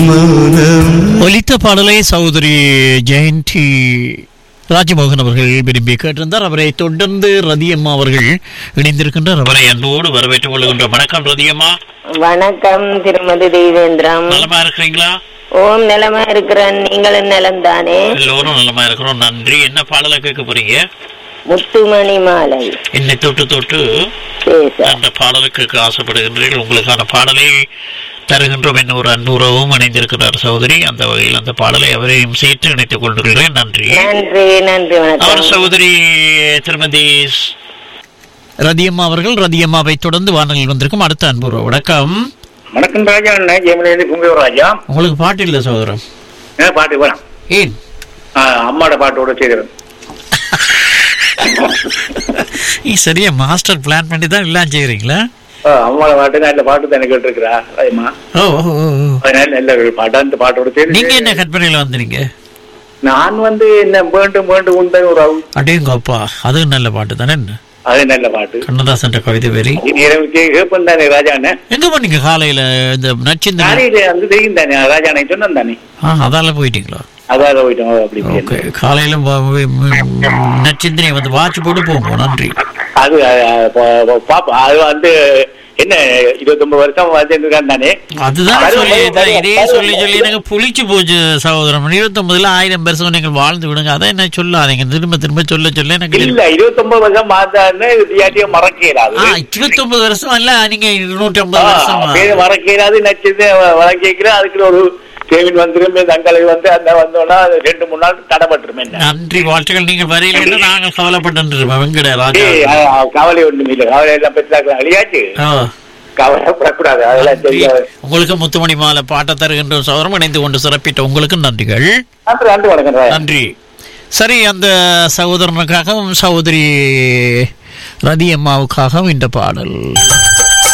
ஒலித்த பாடலை சகோதரி ஜெயந்தி ராஜமோகன் அவர்கள் விரும்பி கேட்டிருந்தார் அவரை தொடர்ந்து ரதியம்மா அவர்கள் இணைந்திருக்கின்றார் அவரை அன்போடு வரவேற்றுக் கொள்கின்ற வணக்கம் ரதியம்மா வணக்கம் திருமதி தேவேந்திரம் நலமா இருக்கிறீங்களா ஓம் நிலமா இருக்கிறேன் நீங்களும் நிலம் தானே எல்லோரும் நலமா இருக்கிறோம் நன்றி என்ன பாடலை கேட்க போறீங்க முத்துமணி மாலை என்னை தொட்டு தொட்டு பேச அந்த பாடலை கேட்க ஆசைப்படுகின்றீர்கள் உங்களுக்கான பாடலை தருகின்றோம் என்ன ஒரு அன்புறவும் இணைந்திருக்கிறார் சகோதரி அந்த வகையில் அந்த பாடலை அவரையும் சேர்த்து இணைத்துக் கொள்கிறேன் நன்றி நன்றி நன்றி அவர் வணக்கம் சகோதரி திருமதி ஸ்- ரதியம்மா அவர்கள் ரதியம்மாவை தொடர்ந்து வானொலியில் வந்திருக்கும் அடுத்த அன்பு வணக்கம் வணக்கம் ராஜா அண்ணா ஜெயமலேந்து குங்குவர் ராஜா உங்களுக்கு பாட்டு இல்லை சகோதரம் என்ன பாட்டு வேணாம் ஏன் ஆ, அம்மாட பாட்டோட செய்கிறேன் நீ சரியா மாஸ்டர் பிளான் பண்ணி தான் எல்லாம் செய்கிறீங்களா ஆ, அம்மாட பாட்டு நல்ல பாட்டு தான் எனக்கு கேட்டிருக்கிறா ராஜம்மா ஓ ஓ, ஓ, ஓ. அதனால நல்ல ஒரு பாட்டு அந்த பாட்டோட செய்து நீங்க என்ன கற்பனையில் வந்தீங்க நான் வந்து என்ன வேண்டும் வேண்டும் உண்டை ஒரு அவு- அடேங்க அப்பா அதுவும் நல்ல பாட்டு தானே என்ன அது நல்ல பாட்டு கண்ணதாசன் கவிதை வெறி இது எனக்கு கேட்பேன் தானே ராஜா அண்ணன் எங்க பண்ணீங்க காலையில இந்த நச்சிந்த காலையில வந்து தெரியும் தானே ராஜா அண்ணன் சொன்னேன் தானே ஆ அதால போயிட்டீங்களா அதாக போயிட்டோம் அப்படி ஓகே காலையில நச்சிந்தினை வந்து வாட்ச் போட்டு போவோம் நன்றி அது அஹ், பா- பா- பாப்பா அது வந்து என்ன இருபத்தொன்பது வருஷம் வந்துருக்கான் தானே அதுதான் வரும், சொல்லி வரும், இதான் வரும், இதே வரும். சொல்லி சொல்லி எனக்கு புளிச்சு போச்சு சகோதரன் இருபத்தொன்பதுல ஆயிரம் வருஷம் நீங்கள் வாழ்ந்து விடுங்க அதை என்ன சொல்லாதீங்க திரும்ப திரும்ப சொல்ல சொல்ல எனக்கு இல்ல இருபத்தொன்பது வருஷம் மாத்தான்னு யாரையும் மறக்க இயலாது ஆ இருபத்தொன்பது வருஷம் இல்ல நீங்க இருநூற்றி ஐம்பது வருஷம் பேரு மறக்கிறாது நச்சது வழங்கிக்கிறேன் அதுக்கு ஒரு கேவின் வந்துரும் தங்களை வந்து அந்த வந்தோம்னா அது ரெண்டு மூணு நாள் தடைபட்டுரும் என்ன நன்றி வாழ்த்துக்கள் நீங்கள் வரையில நாங்கள் கவலைப்பட்டு வெங்கட ராஜா ஏய், அஹ், அஹ், கவலை ஒண்ணும் இல்ல கவலை எல்லாம் பெற்றாக்கலாம் அழியாச்சு ஆ, கவலைப்படக்கூடாது அதெல்லாம் நன்றி. தெரியாது உங்களுக்கு முத்துமணி மாலை பாட்ட தருகின்ற சகோதரம் இணைந்து கொண்டு சிறப்பிட்ட உங்களுக்கு நன்றிகள் நன்றி நன்றி வணக்கம் ராஜா. நன்றி சரி அந்த சகோதரனுக்காகவும் சகோதரி ரதி அம்மாவுக்காகவும் இந்த பாடல்